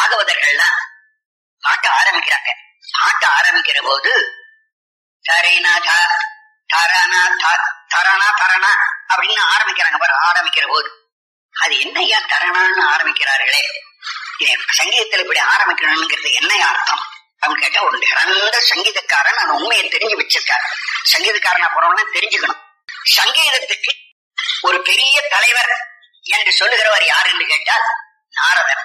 பாகவதர்கள்லாம் பாட்ட ஆரம்பிக்கிறாங்க பாட்ட ஆரம்பிக்கிற போது தரைனா த- தரணா த- தரணா தரணா அப்படின்னு ஆரம்பிக்கிறாங்க பாரு ஆரம்பிக்கிற போது அது என்னையா தரணான்னு ஆரம்பிக்கிறார்களே இது சங்கீதத்துல இப்படி ஆரம்பிக்கணுங்கிறது என்ன அர்த்தம் அப்படின்னு கேட்டா ஒரு சிறந்த சங்கீதக்காரன் அந்த உண்மையை தெரிஞ்சு வச்சிருக்காரு சங்கீதக்காரனா போனவன தெரிஞ்சுக்கணும் சங்கீதத்துக்கு ஒரு பெரிய தலைவர் என்று சொல்லுகிறவர் யாருன்னு கேட்டால் நாரதர்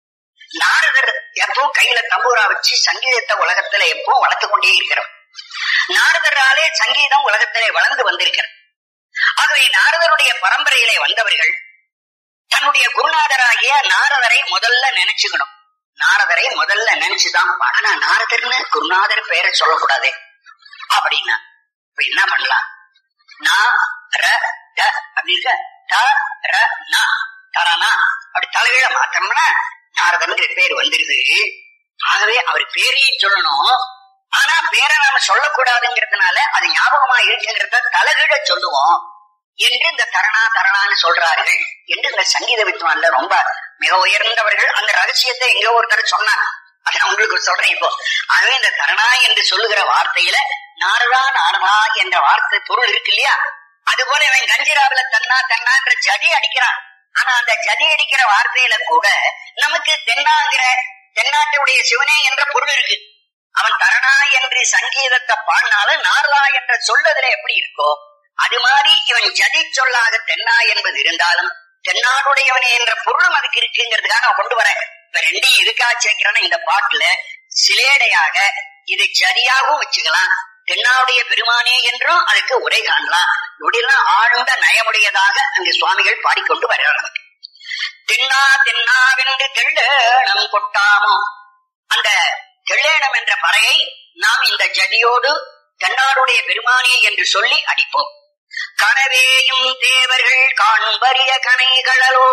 நாரதர் எப்பவும் கையில தம்பூரா வச்சு சங்கீதத்தை உலகத்துல எப்பவும் வளர்த்து கொண்டே இருக்கிறவர் நாரதராலே சங்கீதம் உலகத்திலே வளர்ந்து வந்திருக்கிறது ஆகவே நாரதருடைய பரம்பரையிலே வந்தவர்கள் தன்னுடைய குருநாதராகிய நாரதரை முதல்ல நினைச்சுக்கணும் நாரதரை முதல்ல நினைச்சுதான் ஆனா நாரதர்னு குருநாதர் பெயரை சொல்லக்கூடாது அப்படின்னா இப்ப என்ன பண்ணலாம் நா ர த அப்படிங்க த ர நா தரனா அப்படி தலைகீழ மாத்தணும்னா நாரதன்கிற பேர் வந்துருது ஆகவே அவர் பேரையும் சொல்லணும் ஆனா பேரை நாம சொல்லக்கூடாதுங்கிறதுனால அது ஞாபகமா இருக்குங்கிறத தலைகீழ சொல்லுவோம் என்று இந்த தரணா தரணான்னு சொல்றார்கள் என்று இந்த சங்கீத வித்வான்ல ரொம்ப மிக உயர்ந்தவர்கள் அந்த ரகசியத்தை எங்க ஒருத்தர் சொன்னார் அதை நான் உங்களுக்கு சொல்றேன் இப்போ ஆகவே இந்த தரணா என்று சொல்லுகிற வார்த்தையில நாரதா நாரதா என்ற வார்த்தை பொருள் இருக்கு இல்லையா அது போல இவன் கஞ்சிராவில தன்னா தன்னான்ற ஜதி அடிக்கிறான் ஆனா அந்த ஜதி அடிக்கிற வார்த்தையில கூட நமக்கு தென்னாங்கிற தென்னாட்டுடைய சிவனே என்ற பொருள் இருக்கு அவன் தரணா என்று சங்கீதத்தை பாடினாலும் நாரதா என்ற சொல்லதுல எப்படி இருக்கோ அது மாதிரி இவன் ஜதி சொல்லாக தென்னா என்பது இருந்தாலும் தென்னாடுடையவனே என்ற பொருளும் அதுக்கு இருக்குங்கிறதுக்காக நான் கொண்டு வரேன் இப்ப ரெண்டையும் எதுக்காக சேர்க்கிறேன்னா இந்த பாட்டுல சிலேடையாக இது ஜதியாகவும் வச்சுக்கலாம் தென்னாவுடைய பெருமானே என்றும் அதுக்கு உரை காணலாம் இப்படியெல்லாம் ஆழ்ந்த நயமுடையதாக அங்கு சுவாமிகள் பாடிக்கொண்டு வருகிறார்கள் தென்னா தென்னாவென்று தெள்ளேணம் கொட்டாமோ அந்த தெள்ளேணம் என்ற பறையை நாம் இந்த ஜதியோடு தென்னாடுடைய பெருமானே என்று சொல்லி அடிப்போம் கனவேயும் தேவர்கள் காண்பரிய கனைகளோ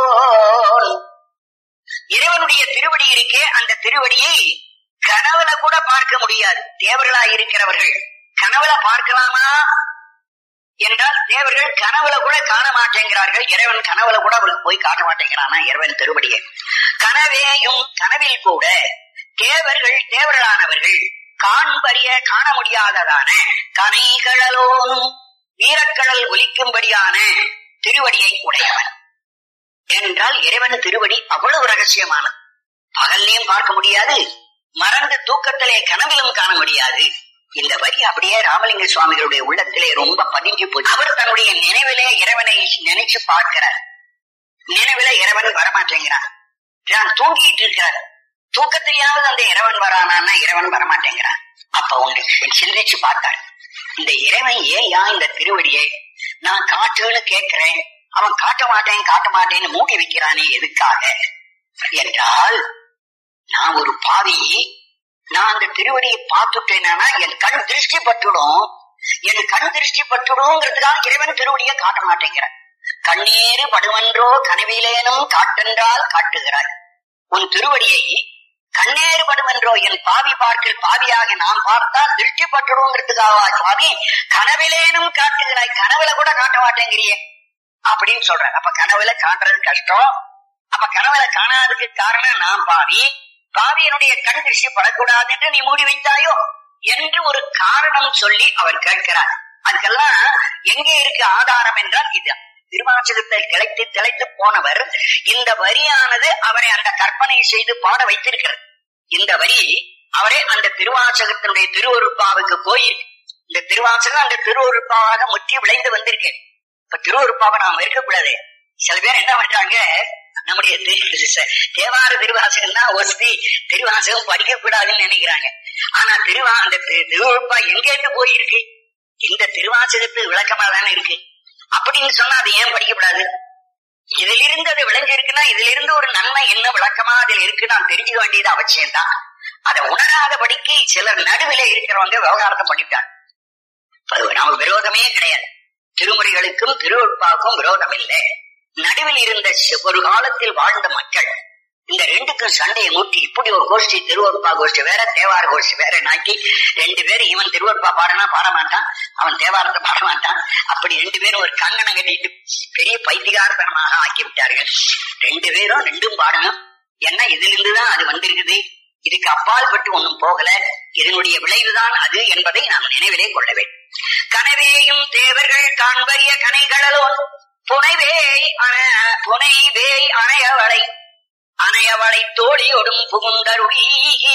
இறைவனுடைய திருவடி இருக்கே அந்த திருவடியை கனவுல கூட பார்க்க முடியாது தேவர்களா இருக்கிறவர்கள் கனவுல பார்க்கலாமா என்றால் தேவர்கள் கனவுல கூட காண மாட்டேங்கிறார்கள் இறைவன் கனவுல கூட அவருக்கு போய் காட்ட மாட்டேங்கிறானா இறைவன் திருவடியை கனவேயும் கனவில் கூட தேவர்கள் தேவர்களானவர்கள் காண்பறிய காண முடியாததான கனைகளோன் வீரக்கடல் ஒலிக்கும்படியான திருவடியை உடையவன் என்றால் இறைவன் திருவடி அவ்வளவு ரகசியமானது பகல்லையும் பார்க்க முடியாது மறந்து தூக்கத்திலே கனவிலும் காண முடியாது இந்த வரி அப்படியே ராமலிங்க சுவாமிகளுடைய உள்ளத்திலே ரொம்ப பதிஞ்சு போச்சு அவர் தன்னுடைய நினைவிலே இறைவனை நினைச்சு பார்க்கிறார் நினைவில இறைவன் வரமாட்டேங்கிறான் நான் தூங்கிட்டு இருக்கிறார் தூக்கத்திலேயாவது அந்த இறைவன் வரானா இறைவன் வரமாட்டேங்கிறான் அப்ப ஒன்று சிந்திச்சு பார்த்தார் இந்த இறைவன் ஏன் யா இந்த திருவடியை நான் காட்டுன்னு கேட்கிறேன் அவன் காட்ட மாட்டேன் காட்ட மாட்டேன்னு மூடி வைக்கிறானே எதுக்காக என்றால் நான் ஒரு பாவி நான் அந்த திருவடியை பார்த்துட்டேனா என் கண் திருஷ்டி பட்டுடும் என் கண் திருஷ்டி பட்டுடுங்கிறதுக்காக இறைவன் திருவடியை காட்ட மாட்டேங்கிறான் கண்ணீரு படுவன்றோ கனவிலேனும் காட்டென்றால் காட்டுகிறாய் உன் திருவடியை கண்ணேறு படுவென்றோ என் பாவி பார்க்கில் பாவியாக நாம் பார்த்தால் திருஷ்டி பட்டுடுங்கிறதுக்காக சுவாமி கனவிலேனும் காட்டுகிறாய் கனவுல கூட காட்ட மாட்டேங்கிறியே அப்படின்னு சொல்றாரு அப்ப கனவுல காட்டுறது கஷ்டம் அப்ப கனவுல காணாததுக்கு காரணம் நான் பாவி பாவியனுடைய கண் திருஷ்டி படக்கூடாது என்று நீ மூடி வைத்தாயோ என்று ஒரு காரணம் சொல்லி அவர் கேட்கிறார் அதுக்கெல்லாம் எங்கே இருக்கு ஆதாரம் என்றால் இது திருவாசகத்தில் திளைத்து திளைத்து போனவர் இந்த வரியானது அவரை அந்த கற்பனை செய்து பாட வைத்திருக்கிறது இந்த வரி அவரே அந்த திருவாசகத்தினுடைய திருவருப்பாவுக்கு போயிருக்கு இந்த திருவாசகம் அந்த திருவருப்பாவாக முற்றி விளைந்து வந்திருக்கு இப்ப திருவருப்பாவை நாம் இருக்கக்கூடாது சில பேர் என்ன பண்றாங்க நம்முடைய தேவார திருவாசகம் தான் ஒஸ்தி திருவாசகம் படிக்க கூடாதுன்னு நினைக்கிறாங்க ஆனா திருவா அந்த திருவருப்பா எங்கேருந்து போயிருக்கு இந்த திருவாசகத்து விளக்கமா தானே இருக்கு அப்படின்னு சொன்னா அது ஏன் படிக்கப்படாது இதிலிருந்து அது விளைஞ்சிருக்குன்னா இதுல இருந்து ஒரு நன்மை என்ன விளக்கமா அதில் இருக்கு நான் தெரிஞ்சுக்க வேண்டியது அவசியம் தான் அதை உணராதபடிக்கு சிலர் நடுவில இருக்கிறவங்க விவகாரத்தை பண்ணிட்டாங்க நமக்கு விரோதமே கிடையாது திருமுறைகளுக்கும் திருவருப்பாவுக்கும் விரோதம் இல்லை நடுவில் இருந்த ஒரு காலத்தில் வாழ்ந்த மக்கள் இந்த ரெண்டுக்கும் சண்டையை மூட்டி இப்படி ஒரு கோஷ்டி திருவருப்பா கோஷ்டி வேற தேவார கோஷ்டி வேற நாக்கி ரெண்டு பேரும் இவன் திருவருப்பா பாடனா பாட மாட்டான் அவன் தேவாரத்தை பாட மாட்டான் அப்படி ரெண்டு பேரும் ஒரு கங்கணம் கட்டிட்டு பெரிய பைத்திகாரத்தனமாக ஆக்கி விட்டார்கள் ரெண்டு பேரும் ரெண்டும் பாடணும் என்ன இதிலிருந்துதான் அது வந்திருக்குது இதுக்கு அப்பால் பட்டு ஒன்றும் போகல இதனுடைய விளைவுதான் அது என்பதை நாம் நினைவிலே கொள்ள வேண்டும் கனவேயும் தேவர்கள் காண்பரிய கனைகளோ புனைவேய் அண புனைவேய் அணையவளை அணையவளை தோழியோடும் புகுந்தருளி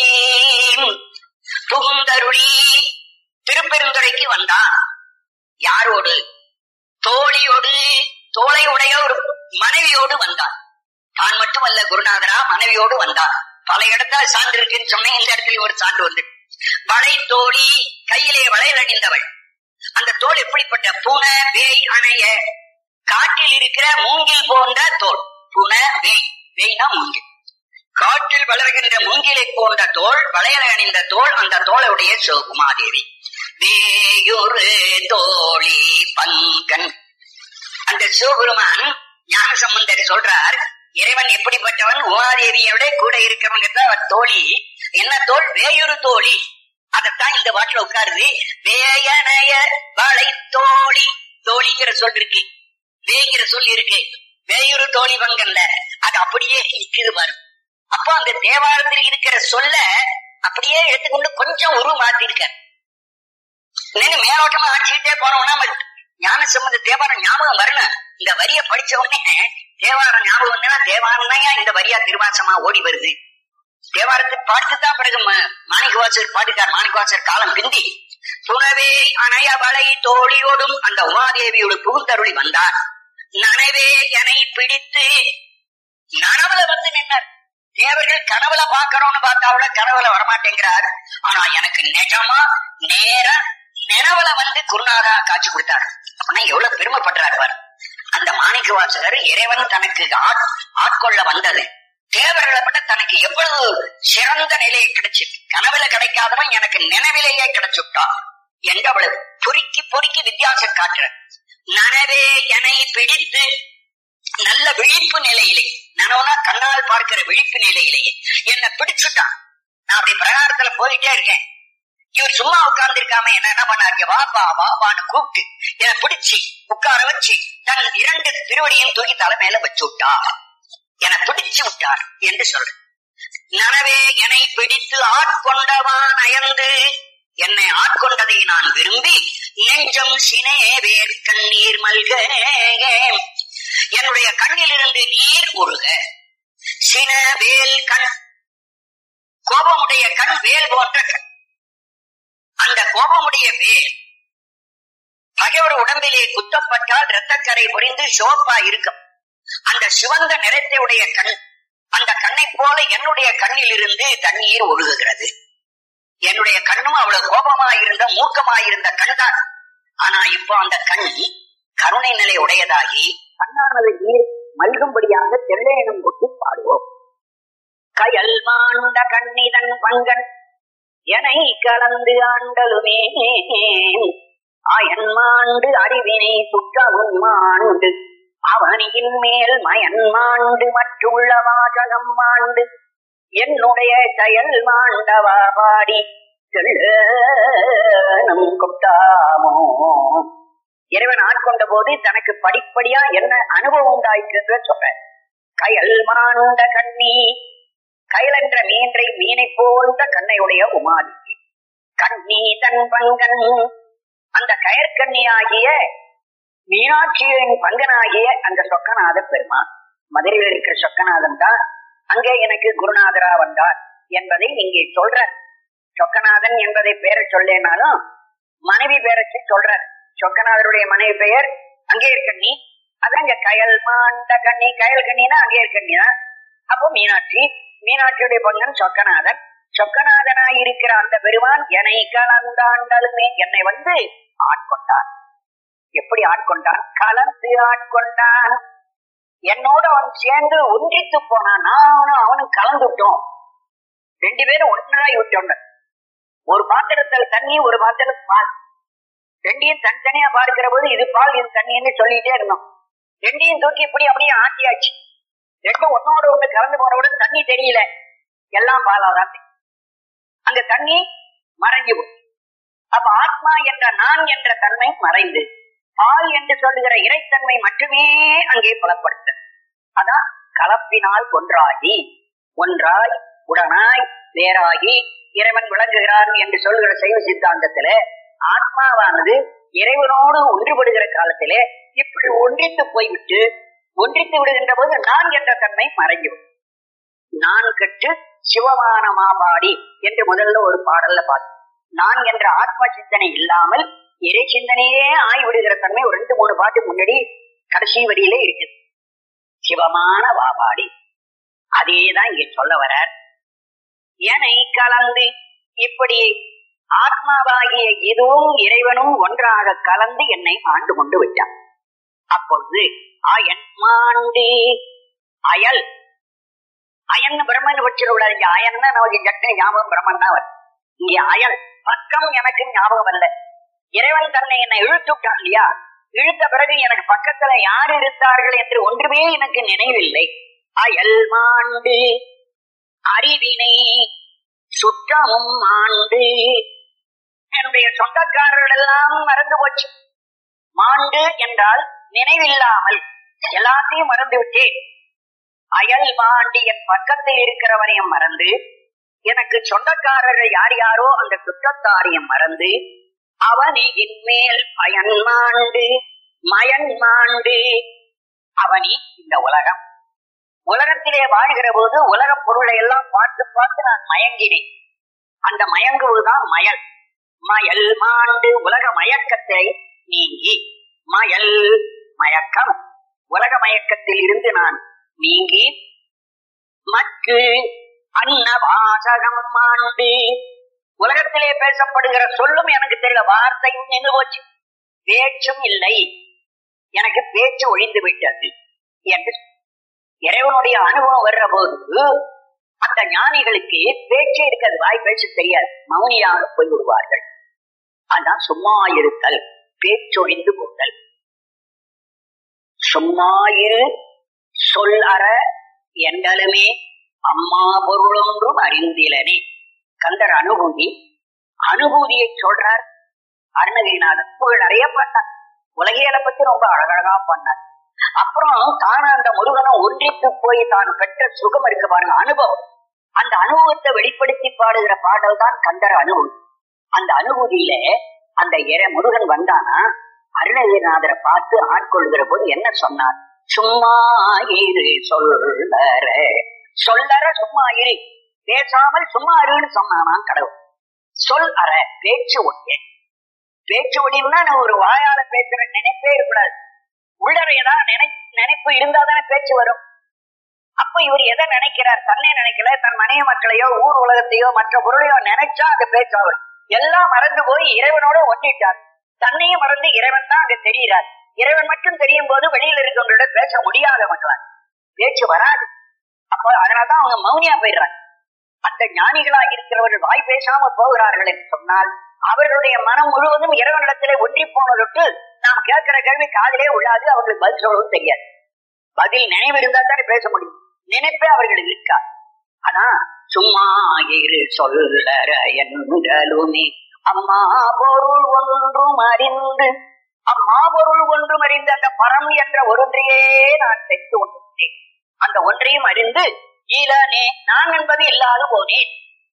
புகுந்தருளி திருப்பெருந்துறைக்கு வந்தான் யாரோடு தோழியோடு தோளை உடைய ஒரு மனைவியோடு வந்தார் தான் மட்டுமல்ல குருநாதரா மனைவியோடு வந்தார் பல இடத்துல சான்று இருக்குன்னு சொன்னேன் இந்த இடத்துல ஒரு சான்று வந்து வளை தோழி கையிலே வளையல் அணிந்தவள் அந்த தோல் எப்படிப்பட்ட புன வேய் அணைய காட்டில் இருக்கிற மூங்கில் போன்ற தோல் புன வேய் வேய்னா மூங்கில் காட்டில் வளர்கின்ற மூங்கிலை போன்ற தோல் வளையல் அணிந்த தோல் அந்த தோளுடைய சிவகுமாதேவி வேயுரு தோழி பங்கன் அந்த சிவபெருமான் ஞான சம்பந்தர் சொல்றார் இறைவன் எப்படிப்பட்டவன் உமாதேவியோட கூட இருக்கிறவங்க தான் அவர் தோழி என்ன தோல் வேயுறு தோழி அதத்தான் இந்த பாட்டுல உட்காருது வேயனைய வளை தோழி தோழிங்கிற சொல் இருக்கு வேங்கிற சொல் இருக்கு வேயுறு தோழி பங்கல்ல அது அப்படியே நிக்குது பாரு அப்போ அந்த தேவாரத்தில் இருக்கிற சொல்ல அப்படியே எடுத்துக்கொண்டு கொஞ்சம் உருவ மாத்திருக்க நீங்க மேலோட்டமா அடிச்சுக்கிட்டே போனோம்னா ஞான சம்பந்த தேவாரம் ஞாபகம் வரணும் இந்த வரிய படிச்ச உடனே தேவாரம் ஞாபகம் வந்தா தேவாரம் தான் இந்த வரியா திருவாசமா ஓடி வருது தேவாரத்தை பாட்டுதான் பிறகு மாணிக்கவாசர் பாட்டுக்கார் மாணிக்கவாசர் காலம் பிந்தி துணவே அணையவளை தோழியோடும் அந்த உமாதேவியோடு புகுந்தருளி வந்தார் நனவே எனை பிடித்து நனவுல வந்து நின்னர் தேவர்கள் கனவுல பாக்கிறோம்னு பார்த்தாவிட கனவுல வரமாட்டேங்கிறார் ஆனா எனக்கு நிஜமா நேர நினைவுல வந்து குருநாதா காட்சி கொடுத்தார் அப்படின்னா எவ்வளவு பெருமைப்படுறாரு பாரு அந்த மாணிக்க வாசகர் இறைவன் தனக்கு ஆட்கொள்ள வந்தது தேவர்களை விட தனக்கு எவ்வளவு சிறந்த நிலையை கிடைச்சு கனவுல கிடைக்காதவன் எனக்கு நினைவிலேயே கிடைச்சுட்டான் என்று அவளை பொறுக்கி பொறுக்கி வித்தியாசம் காட்டுற நனவே என்னை பிடித்து நல்ல விழிப்பு நிலையிலே நனவுனா கண்ணால் பார்க்கிற விழிப்பு நிலையிலேயே என்னை பிடிச்சுட்டான் நான் அப்படி பிரகாரத்துல போயிட்டே இருக்கேன் இவர் சும்மா உட்கார்ந்து இருக்காம என்ன என்ன பண்ணாரு வாப்பா வாப்பான்னு கூப்பிட்டு என்னை பிடிச்சு உட்கார வச்சு தன் இரண்டு திருவடியும் தூக்கி தலைமையில வச்சு விட்டா என்னை பிடிச்சு விட்டார் என்று சொல்ற நனவே என்னை பிடித்து ஆட்கொண்டவான் அயர்ந்து என்னை ஆட்கொண்டதை நான் விரும்பி நெஞ்சம் சினே வேர் கண்ணீர் மல்க என்னுடைய கண்ணிலிருந்து நீர் ஒழுக சின வேல் கண் கோபமுடைய கண் வேல் போன்ற கண் அந்த கோபமுடைய வேல் பகைவர் உடம்பிலே குத்தப்பட்டால் இரத்தக்கரை புரிந்து சிவப்பா இருக்கும் அந்த சிவந்த நிறத்தை உடைய கண் அந்த கண்ணை போல என்னுடைய கண்ணில் இருந்து தண்ணீர் ஒழுகுகிறது என்னுடைய கண்ணும் அவ்வளவு கோபமா இருந்த மூக்கமா இருந்த கண் தான் ஆனா இப்போ அந்த கண் கருணை நிலை உடையதாகி கண்ணானது நீர் மல்கும்படியாக தெல்லேனும் கொண்டு பாடுவோம் கயல் மாண்ட கண்ணிதன் பங்கன் எனை கலந்து ஆண்டலுமே அயன் மாண்டு அறிவினை சுற்றவும் மாண்டு அவனியின் மேல் மயன் மாண்டு மற்றுள்ள வாசகம் மாண்டு என்னுடைய செயல் மாண்டவா பாடி நம் கொட்டாமோ இறைவன் ஆட்கொண்ட போது தனக்கு படிப்படியா என்ன அனுபவம் உண்டாயிற்று சொல்ற கயல் மாண்ட கண்ணி கயல் என்ற மீன்றை மீனை போன்ற கண்ணையுடைய உமாதி கண்ணி தன் பங்கன் அந்த கயற்கண்ணி ஆகிய மீனாட்சியின் பங்கனாகிய அந்த சொக்கநாத பெருமான் மதுரையில் இருக்கிற சொக்கநாதன் தான் அங்கே எனக்கு குருநாதரா வந்தார் என்பதை இங்கே சொல்ற சொக்கநாதன் என்பதை பேரை சொல்லேனாலும் மனைவி பேரை சொல்ற சொக்கநாதருடைய மனைவி பெயர் அங்கே இருக்கண்ணி அதாங்க கயல் மாண்ட கண்ணி கயல் கண்ணினா அங்கே இருக்கண்ணிதான் அப்போ மீனாட்சி மீனாட்சியுடைய பங்கன் சொக்கநாதன் சொக்கநாதனாய் இருக்கிற அந்த பெருமான் என்னை கலந்தாண்டலுமே என்னை வந்து ஆட்கொண்டான் எப்படி ஆட்கொண்டான் கலந்து ஆட்கொண்டான் என்னோட அவன் சேர்ந்து ஒன்றித்து போனான் நானும் அவனும் கலந்துட்டோம் ரெண்டு பேரும் ஒன்றாய் விட்டோம் ஒரு பாத்திரத்துல தண்ணி ஒரு பாத்திரம் பால் ரெண்டையும் தனித்தனியா பார்க்கிற போது இது பால் இது தண்ணின்னு சொல்லிட்டே இருந்தோம் ரெண்டையும் தூக்கி இப்படி அப்படியே ஆட்டியாச்சு ரெண்டும் ஒன்னோட ஒண்ணு கலந்து போறோட தண்ணி தெரியல எல்லாம் பாலாதான் அந்த தண்ணி மறைஞ்சு போச்சு அப்ப ஆத்மா என்ற நான் என்ற தன்மை மறைந்து பால் என்று சொல்லுகிற இறைத்தன்மை மட்டுமே அங்கே புலப்படுத்த அதான் கலப்பினால் ஒன்றாகி ஒன்றாய் உடனாய் வேறாகி இறைவன் விளங்குகிறான் என்று சொல்கிற சைவ சித்தாந்தத்திலே ஆத்மாவானது இறைவனோடு ஒன்றுபடுகிற காலத்திலே இப்படி ஒன்றித்து போய்விட்டு ஒன்றித்து விடுகின்ற போது நான் என்ற தன்மை மறையும் நான் கட்டு சிவமான மாபாடி என்று முதல்ல ஒரு பாடல்ல பார்த்தோம் நான் என்ற ஆத்ம சிந்தனை இல்லாமல் இறை சிந்தனையே ஆய்விடுகிற தன்மை ஒரு ரெண்டு மூணு பாட்டு முன்னாடி கடைசி வரியில இருக்குது சிவமான வாபாடி அதேதான் இங்க சொல்ல வர எனை கலந்து இப்படி ஆத்மாவாகிய இதுவும் இறைவனும் ஒன்றாக கலந்து என்னை ஆண்டு கொண்டு விட்டான் அப்பொழுது அயன் மாண்டு அயல் அயன் பிரம்மன் வச்சிடக்கூடாது இங்க அயன்னா நமக்கு ஜட்ட ஞாபகம் பிரம்மன் தான் வரும் இங்க அயல் பக்கம் எனக்கு ஞாபகம் அல்ல இறைவன் தன்னை என்னை இழுத்து விட்டான் இல்லையா இழுத்த பிறகு எனக்கு பக்கத்துல யார் இருந்தார்கள் என்று ஒன்றுமே எனக்கு நினைவில்லை அயல் மாண்டு அறிவினை சுற்றமும் ஆண்டு என்னுடைய சொந்தக்காரர்கள் எல்லாம் மறந்து போச்சு மாண்டு என்றால் நினைவில்லாமல் எல்லாத்தையும் மறந்து விட்டேன் அயல் மாண்டி என் பக்கத்தில் இருக்கிறவரையும் மறந்து எனக்கு சொந்தக்காரர்கள் யார் யாரோ அந்த சுற்றத்தாரையும் மறந்து அவனியின் மேல் பயன் மாண்டு மயன் மாண்டு அவனி இந்த உலகம் உலகத்திலே வாழ்கிற போது உலக பொருளை எல்லாம் பார்த்து பார்த்து நான் மயங்கினேன் அந்த மயங்குவதுதான் மயல் மயல் மாண்டு உலக மயக்கத்தை நீங்கி மயல் மயக்கம் உலக மயக்கத்தில் இருந்து நான் நீங்கி மற்ற அன்னவாசகம் மாண்டு உலகத்திலே பேசப்படுகிற சொல்லும் எனக்கு தெரியல வார்த்தையும் நின்று போச்சு பேச்சும் இல்லை எனக்கு பேச்சு ஒழிந்து விட்டது என்று இறைவனுடைய அனுபவம் வர்ற போது அந்த ஞானிகளுக்கு பேச்சே இருக்காது வாய் பேச தெரியாது மௌனியாக போய் விடுவார்கள் அதான் சும்மா இருத்தல் பேச்சொழிந்து போதல் சும்மா இரு சொல் அற என்றலுமே அம்மா பொருளொன்றும் அறிந்திலனே கந்தர் அனுபூதி அனுபூதியை சொல்றார் அருணகிரிநாதன் புகழ் நிறைய பண்ணார் உலகியலை பத்தி ரொம்ப அழகழகா பண்ணார் அப்புறம் தான அந்த முருகனும் ஒன்றித்து போய் தான் பெற்ற சுகம் இருக்கு பாருங்க அனுபவம் அந்த அனுபவத்தை வெளிப்படுத்தி பாடுகிற பாடல் தான் கந்தர் அனுபூதி அந்த அனுபூதியில அந்த இற முருகன் வந்தானா அருணகிரிநாதரை பார்த்து ஆட்கொள்கிற போது என்ன சொன்னார் சும்மா இரு சொல்லற சொல்லற சும்மா இரு பேசாமல் சும்மா இருன்னு சொன்னானா கடவுள் சொல் அற பேச்சு ஒட்டே பேச்சு ஒடிவுனா நான் ஒரு வாயால பேசுற நினைப்பே இருக்கக்கூடாது உள்ளற ஏதாவது நினை நினைப்பு இருந்தா தானே பேச்சு வரும் அப்ப இவர் எதை நினைக்கிறார் தன்னை நினைக்கல தன் மனைவி மக்களையோ ஊர் உலகத்தையோ மற்ற பொருளையோ நினைச்சா அந்த பேச்சாகும் எல்லாம் மறந்து போய் இறைவனோட ஒட்டிட்டார் தன்னையும் மறந்து இறைவன் தான் அங்க தெரிகிறார் இறைவன் மட்டும் தெரியும் போது வெளியில இருக்கவங்களோட பேச முடியாத மக்களால் பேச்சு வராது அப்போ அதனாலதான் அவங்க மௌனியா போயிடுறாங்க அந்த ஞானிகளாக இருக்கிறவர்கள் வாய் பேசாம போகிறார்கள் என்று சொன்னால் அவர்களுடைய மனம் முழுவதும் இறைவனிடத்திலே ஒன்றி போனதொட்டு நாம் கேட்கிற கேள்வி காதிலே உள்ளாது அவர்களுக்கு பதில் சொல்லவும் தெரியாது பதில் நினைவு இருந்தா தானே பேச முடியும் நினைப்பே அவர்களுக்கு இருக்கா ஆனா சும்மா இரு சொல்லற என்றலுமே அம்மா பொருள் ஒன்றும் அறிந்து அம்மா பொருள் ஒன்றும் அறிந்து அந்த பரம் என்ற ஒன்றையே நான் பெற்று கொண்டிருந்தேன் அந்த ஒன்றையும் அறிந்து ஈழனே நான் என்பது இல்லாது போனேன்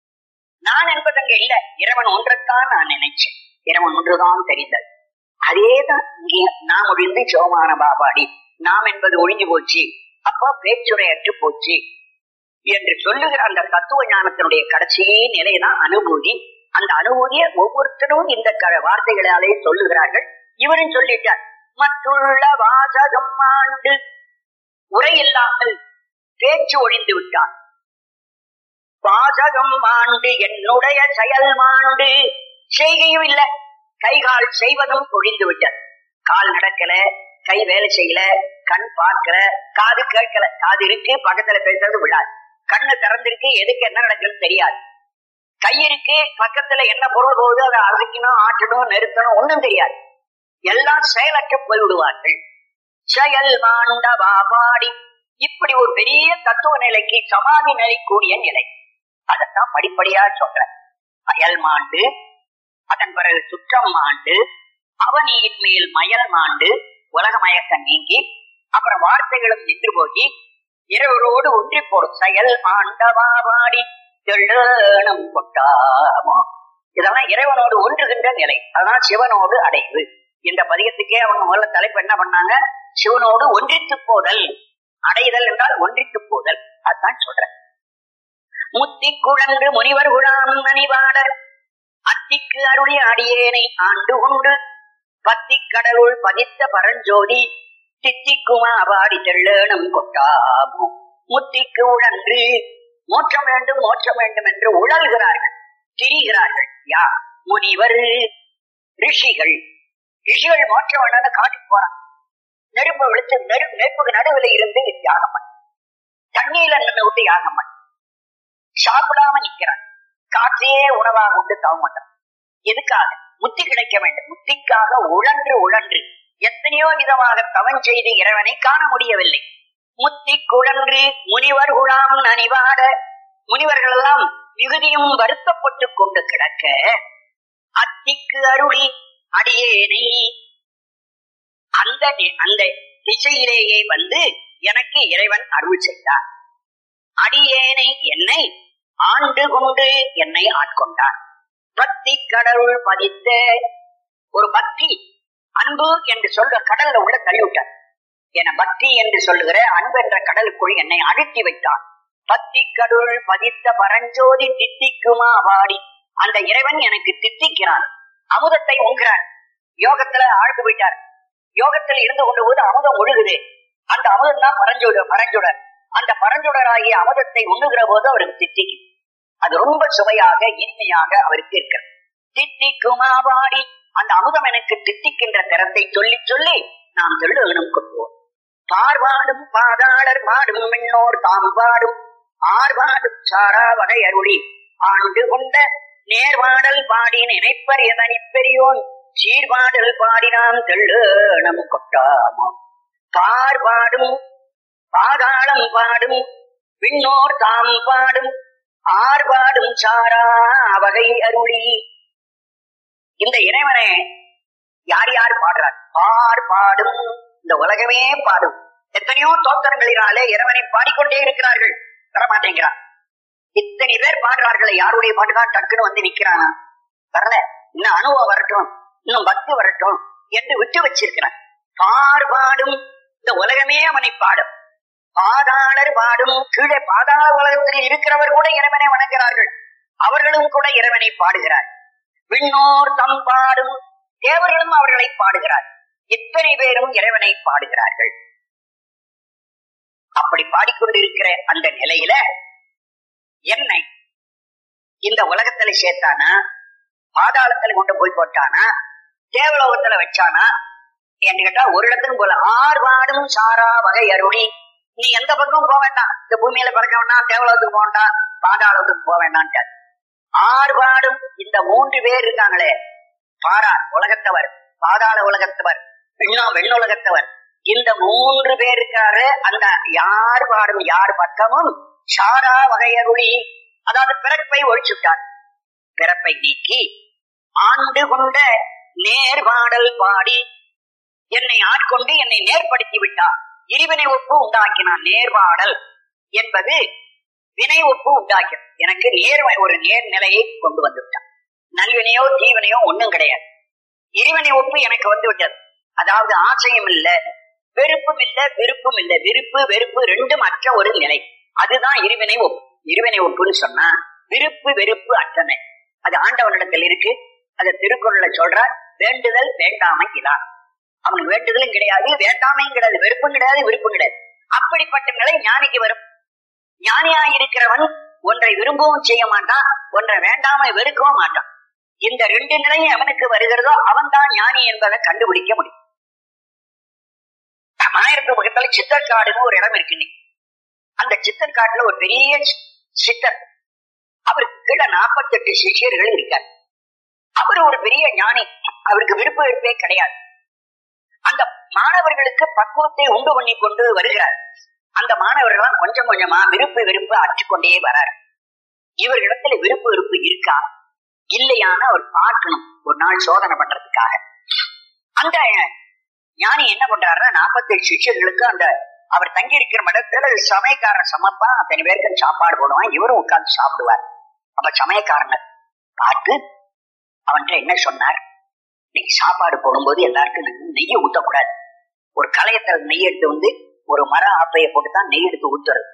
நான் என்பது அங்க இல்ல இறைவன் ஒன்றைத்தான் நான் நினைச்சேன் இறைவன் ஒன்றுதான் தெரிந்தது அதேதான் இங்கே நாம் ஒழிந்து சிவமான பாபாடி நாம் என்பது ஒழிஞ்சு போச்சு அப்போ பேச்சுரையற்று போச்சு என்று சொல்லுகிற அந்த தத்துவ ஞானத்தினுடைய கடைசி நிலைதான் அனுபூதி அந்த அனுபூதியை ஒவ்வொருத்தரும் இந்த க- வார்த்தைகளாலே சொல்லுகிறார்கள் இவரும் சொல்லிட்டார் மற்றுள்ள வாசகம் ஆண்டு உரையில்லாமல் பேச்சு ஒழிந்து விட்டார் வாசகம் ஆண்டு என்னுடைய செயல் மாண்டு செய்கையும் இல்ல கை கால் செய்வதும் ஒழிந்து விட்டது கால் நடக்கல கை வேலை செய்யல கண் பார்க்கல காது கேட்கல காது இருக்கு பக்கத்துல பேசுறது விழாது கண்ணு திறந்திருக்கு எதுக்கு என்ன நடக்குதுன்னு தெரியாது கை இருக்கு பக்கத்துல என்ன பொருள் போகுது அதை அசைக்கணும் ஆட்டணும் நிறுத்தணும் ஒண்ணும் தெரியாது எல்லாம் செயலற்று போய்விடுவார்கள் செயல் மாண்ட பாபாடி இப்படி ஒரு பெரிய தத்துவ நிலைக்கு சமாதி நிலை கூடிய நிலை அதைத்தான் படிப்படியா சொல்றேன் அயல் மாண்டு அதன் பிறகு சுற்றம் மாண்டு அவனியின் மேல் மயல் மாண்டு உலக மயக்கம் நீங்கி அப்புறம் வார்த்தைகளும் நின்று போகி இரவரோடு ஒன்றி போடும் செயல் ஆண்டவா பாடி தெள்ளனம் கொட்டாமோ இதெல்லாம் இறைவனோடு ஒன்றுகின்ற நிலை அதான் சிவனோடு அடைவு இந்த பதியத்துக்கே அவங்க முதல்ல தலைப்பு என்ன பண்ணாங்க சிவனோடு ஒன்றித்து போதல் அடைதல் என்றால் ஒன்றித்து போதல் அதான் சொல்றேன் முத்தி குழன்று முனிவர் குழாம் நனிவாடர் அத்திக்கு அருளி அடியேனை ஆண்டு உண்டு பத்தி கடவுள் பதித்த பரஞ்சோதி தித்திக்குமா பாடி தெள்ளனம் கொட்டாமோ முத்திக்கு உழன்று மோட்சம் வேண்டும் மோட்சம் வேண்டும் என்று உழல்கிறார்கள் திரிகிறார்கள் யா முனிவர் ரிஷிகள் ரிஷிகள் மோட்சம் வேணும்னு காட்டுக்கு போறாங்க நெருப்பை விழிச்சு நெரு நெருப்புக்கு நடுவில் இருந்து யாகம் பண்ண தண்ணீர்ல நின்று விட்டு யாகம் பண்ண சாப்பிடாம நிக்கிறான் காற்றையே உணவாக உண்டு தவ மாட்டான் எதுக்காக முத்தி கிடைக்க வேண்டும் முத்திக்காக உழன்று உழன்று எத்தனையோ விதமாக தவம் செய்து இறைவனை காண முடியவில்லை முத்தி குழன்று முனிவர் குழாம் நனிவாட முனிவர்கள் எல்லாம் மிகுதியும் வருத்தப்பட்டு கொண்டு கிடக்க அத்திக்கு அருளி அடியேனை அந்த நி- அந்த திசையிலேயே வந்து எனக்கு இறைவன் அருள் செய்தார் அடியேனை என்னை ஆண்டு கொண்டு என்னை ஆட்கொண்டார் பக்தி கடவுள் பதித்த ஒரு பக்தி அன்பு என்று சொல்ற கடல்ல உள்ள தள்ளிவிட்டார் என பக்தி என்று சொல்லுகிற அன்பு என்ற கடலுக்குள் என்னை அழுத்தி வைத்தார் பக்தி கடவுள் பதித்த பரஞ்சோதி தித்திக்குமா வாடி அந்த இறைவன் எனக்கு தித்திக்கிறான் அமுதத்தை உண்கிறான் யோகத்துல ஆழ்ந்து போயிட்டார் யோகத்தில் இருந்து கொண்டு போது அமுதம் ஒழுகுது அந்த அமுதம் தான் பரஞ்சோட பரஞ்சுடர் அந்த பரஞ்சுடராகிய அமுதத்தை உண்ணுகிற போது அவருக்கு தித்திக்கும் அது ரொம்ப சுவையாக இனிமையாக அவருக்கு இருக்கிறது தித்திக்குமா வாடி அந்த அமுதம் எனக்கு தித்திக்கின்ற திறத்தை சொல்லி சொல்லி நாம் தெள்ளணும் கொள்வோம் பார்வாடும் பாதாளர் பாடும் மின்னோர் தாம் பாடும் ஆர்வாடும் சாரா வகை அருளி ஆண்டு கொண்ட நேர்வாடல் பாடி நினைப்பர் எதனி பெரியோன் சீர்பாடல் பாடினாம் தெள்ளனம் கொட்டாமோ பார்வாடும் பாதாளம் பாடும் விண்ணோர் தாம் பாடும் ஆர்வாடும் சாரா வகை அருளி இந்த இறைவனை யார் யார் பாடுறார் பார் பாடும் இந்த உலகமே பாடும் எத்தனையோ தோத்திரங்களினாலே இறைவனை பாடிக்கொண்டே இருக்கிறார்கள் வரமாட்டேங்கிறான் இத்தனை பேர் பாடுறார்கள் யாருடைய பாட்டுதான் டக்குன்னு வந்து நிக்கிறானா வரல இன்னும் அனுபவம் வரட்டும் இன்னும் பக்தி வரட்டும் என்று விட்டு வச்சிருக்கிறான் பார் பாடும் இந்த உலகமே அவனை பாடும் பாதாளர் பாடும் கீழே பாதாள உலகத்தில் இருக்கிறவர் கூட இறைவனை வணங்குகிறார்கள் அவர்களும் கூட இறைவனை பாடுகிறார் விண்ணோர் தம் பாடும் தேவர்களும் அவர்களை பாடுகிறார் இத்தனை பேரும் இறைவனை பாடுகிறார்கள் அப்படி பாடிக்கொண்டிருக்கிற அந்த நிலையில என்னை இந்த உலகத்துல சேர்த்தானா பாதாளத்துல கொண்டு போய் போட்டானா தேவலோகத்துல வச்சானா என்று கேட்டா ஒரு இடத்துக்கும் போல ஆர்வாடும் சாரா வகை அருளி நீ எந்த பக்கமும் போக வேண்டாம் இந்த பூமியில பிறக்க வேண்டாம் தேவலோகத்துக்கு போக வேண்டாம் பாதாளத்துக்கு போக வேண்டாம் ஆர்வாடும் இந்த மூன்று பேர் இருக்காங்களே பாரார் உலகத்தவர் பாதாள உலகத்தவர் இன்னும் வெண்ணுலகத்தவர் இந்த மூன்று பேர் இருக்காரு அந்த யார் பாடும் யார் பக்கமும் சாரா வகையருளி அதாவது பிறப்பை ஒழிச்சுட்டார் பிறப்பை நீக்கி ஆண்டு கொண்ட நேர்பாடல் பாடி என்னை ஆட்கொண்டு என்னை நேர்படுத்தி விட்டார் இருவினை ஒப்பு உண்டாக்கினான் நேர்பாடல் என்பது வினை ஒப்பு உண்டாக்கி எனக்கு நேர் ஒரு நேர் நிலையை கொண்டு வந்து விட்டான் நல்வினையோ தீவினையோ ஒண்ணும் கிடையாது இருவினை ஒப்பு எனக்கு வந்து விட்டது அதாவது ஆசையும் இல்ல வெறுப்பும் இல்ல விருப்பும் இல்ல விருப்பு வெறுப்பு ரெண்டும் அற்ற ஒரு நிலை அதுதான் இருவினை ஒப்பு இருவினை ஒப்புன்னு சொன்னா விருப்பு வெறுப்பு அற்றனை அது ஆண்டவனிடத்தில் இருக்கு அது திருக்குறள்ல சொல்றார் வேண்டுதல் வேண்டாமை இதான் அவனுக்கு வேண்டுதலும் கிடையாது வேண்டாமையும் கிடையாது வெறுப்பும் கிடையாது விருப்பம் கிடையாது அப்படிப்பட்ட நிலை ஞானிக்கு வரும் ஞானியா இருக்கிறவன் ஒன்றை விரும்பவும் செய்ய மாட்டான் ஒன்றை வேண்டாம வெறுக்கவும் மாட்டான் இந்த ரெண்டு நிலையும் அவனுக்கு வருகிறதோ அவன் தான் ஞானி என்பதை கண்டுபிடிக்க முடியும் மாயிரத்து பக்கத்துல சித்தர்காடுன்னு ஒரு இடம் இருக்கு இன்னைக்கு. அந்த சித்தர்காட்டுல ஒரு பெரிய சி- சித்தர் அவருக்கு கீழே நாற்பத்தெட்டு சிஷியர்கள் இருக்கார் அவர் ஒரு பெரிய ஞானி அவருக்கு விருப்ப வெறுப்பே கிடையாது அந்த மாணவர்களுக்கு பக்குவத்தை உண்டு பண்ணி கொண்டு வருகிறார் அந்த மாணவர்கள்லாம் கொஞ்சம் கொஞ்சமா விருப்பு வெறுப்பு அற்றுக்கொண்டே வரார் இவர்களிடத்துல விருப்பு வெறுப்பு இருக்கா இல்லையான்னு அவர் பார்க்கணும் ஒரு நாள் சோதனை பண்றதுக்காக அந்த ஞானி என்ன பண்றாருன்னா நாற்பத்தெட்டு சிஷ்யர்களுக்கு அந்த அவர் தங்கி இருக்கிற மடத்துல சமயக்காரன் சமைப்பான் அத்தனை பேருக்கு சாப்பாடு போடுவான் இவரும் உட்கார்ந்து சாப்பிடுவார் அப்ப சமயக்காரனை பார்த்து அவன்கிட்ட என்ன சொன்னார் இன்னைக்கு சாப்பாடு போடும்போது எல்லாருக்கும் நெய்யை ஊத்தக்கூடாது ஒரு களையத்துல நெய் எடுத்து வந்து ஒரு மர ஆப்பையை போட்டு தான் நெய் எடுத்து ஊத்துறது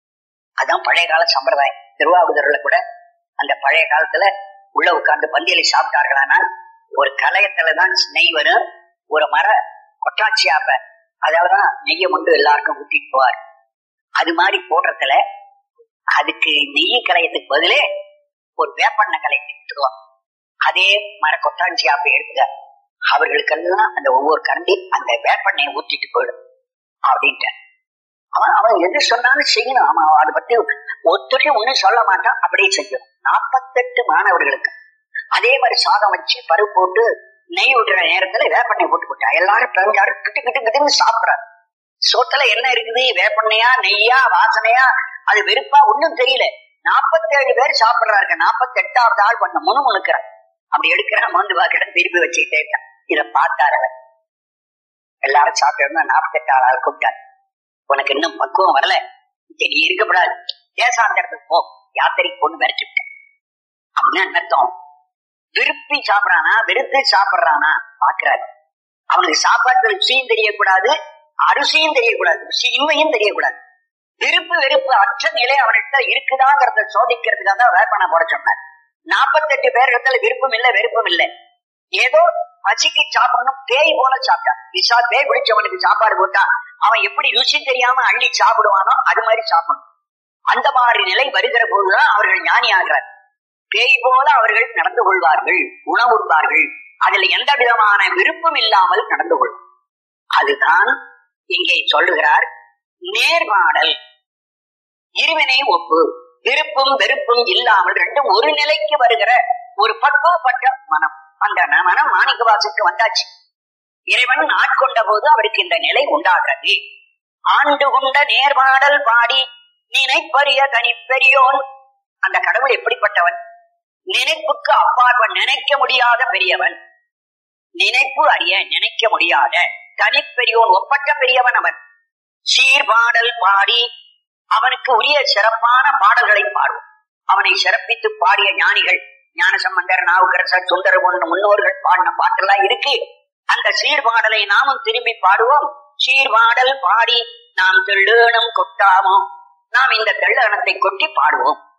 அதான் பழைய கால சம்பிரதாயம் திருவாவூதர்ல கூட அந்த பழைய காலத்துல உள்ள உட்கார்ந்து பந்தியலை சாப்பிட்டார்களானா ஒரு களையத்துல தான் நெய் வரும் ஒரு மர கொட்டாச்சி ஆப்ப அதாலதான் நெய்யை மட்டும் எல்லாருக்கும் ஊத்திட்டு போவார் அது மாதிரி போடுறதுல அதுக்கு நெய் கலையத்துக்கு பதிலே ஒரு வேப்பண்ண கலையை எடுத்துக்குவோம் அதே மர கொட்டாஞ்சி ஆப்பை எடுத்துக்க அவர்களுக்கெல்லாம் அந்த ஒவ்வொரு கரண்டி அந்த வேப்பெண்ணை ஊத்திட்டு போயிடும் அப்படின்ட்டு அவன் அவன் எது சொன்னாலும் செய்யணும் அவன் அதை பத்தி ஒத்துழையும் ஒண்ணும் சொல்ல மாட்டான் அப்படியே செய்யணும் நாற்பத்தெட்டு மாணவர்களுக்கு அதே மாதிரி சாதம் வச்சு பருப்பு போட்டு நெய் விடுற நேரத்துல வேப்பெண்ணெய் போட்டு போட்டா எல்லாரும் பிறந்தாரும் கிட்டு கிட்டு கிட்டுன்னு சாப்பிடுறாரு சோத்துல என்ன இருக்குது வேப்பெண்ணையா நெய்யா வாசனையா அது வெறுப்பா ஒண்ணும் தெரியல நாற்பத்தேழு பேர் சாப்பிடுறாரு நாற்பத்தி எட்டாவது ஆள் பண்ண முணு முணுக்கிறான் அப்படி எடுக்கிறான் மோந்து பாக்கிட்ட திருப்பி வச்சுக்கிட்டே இருக்கான் இத பார்த்தாரு அவன் எல்லாரும் சாப்பிட்டு நாற்பத்தி எட்டாவது ஆள் கூப்பிட்டாரு உனக்கு இன்னும் பக்குவம் வரல நீ இருக்கப்படாது தேசாந்த இடத்துக்கு போ யாத்திரைக்கு பொண்ணு விரட்டி விட்டேன் அப்படின்னு அர்த்தம் விருப்பி சாப்பிடறானா வெறுத்து சாப்பிடுறானா பாக்குறாரு அவனுக்கு சாப்பாட்டு ருசியும் தெரியக்கூடாது அரிசியும் தெரியக்கூடாது ருசி இன்மையும் தெரியக்கூடாது விருப்பு வெறுப்பு அற்ற நிலை அவன்கிட்ட இருக்குதாங்கிறத சோதிக்கிறதுக்காக தான் வேப்பனை போட சொன்னார் நாற்பத்தெட்டு பேர் இடத்துல விருப்பம் இல்ல வெறுப்பும் இல்லை ஏதோ பசிக்கு சாப்பிடணும் பேய் போல சாப்பிட்டான் விசா பேய் பிடிச்சவனுக்கு சாப்பாடு போட்டா அவன் எப்படி ருசி தெரியாம அள்ளி சாப்பிடுவானோ அது மாதிரி சாப்பிடணும் அந்த மாதிரி நிலை வருகிற போதுதான் அவர்கள் ஞானி ஆகிறார் பேய் போல அவர்கள் நடந்து கொள்வார்கள் உணவுண்பார்கள் அதில் எந்த விதமான விருப்பம் இல்லாமல் நடந்து கொள்ளும் அதுதான் இங்கே சொல்லுகிறார் நேர்மாடல் இருவினை ஒப்பு விருப்பும் வெறுப்பும் இல்லாமல் ரெண்டும் ஒரு நிலைக்கு வருகிற ஒரு பக்குவப்பட்ட மனம் அந்த மனம் மாணிக்க வாசுக்கு வந்தாச்சு இறைவன் ஆட்கொண்ட போது அவருக்கு இந்த நிலை உண்டாகிறது ஆண்டு கொண்ட நேர்மாடல் பாடி நினைப்பரிய தனிப்பெரியோன் அந்த கடவுள் எப்படிப்பட்டவன் நினைப்புக்கு அப்பாற்ப நினைக்க முடியாத பெரியவன் நினைப்பு அறிய நினைக்க முடியாத தனிப்பெரியோன் ஒப்பற்ற பெரியவன் அவன் சீர்பாடல் பாடி அவனுக்கு உரிய சிறப்பான பாடல்களை பாடுவோம் அவனை சிறப்பித்து பாடிய ஞானிகள் ஞானசம்பந்தர் நாவுக்கரசர் சுந்தர போன்ற முன்னோர்கள் பாடின பாட்டெல்லாம் இருக்கு அந்த சீர்பாடலை நாமும் திரும்பி பாடுவோம் சீர்பாடல் பாடி நாம் தெள்ளேனம் கொட்டாமோ நாம் இந்த தெள்ளனத்தை கொட்டி பாடுவோம்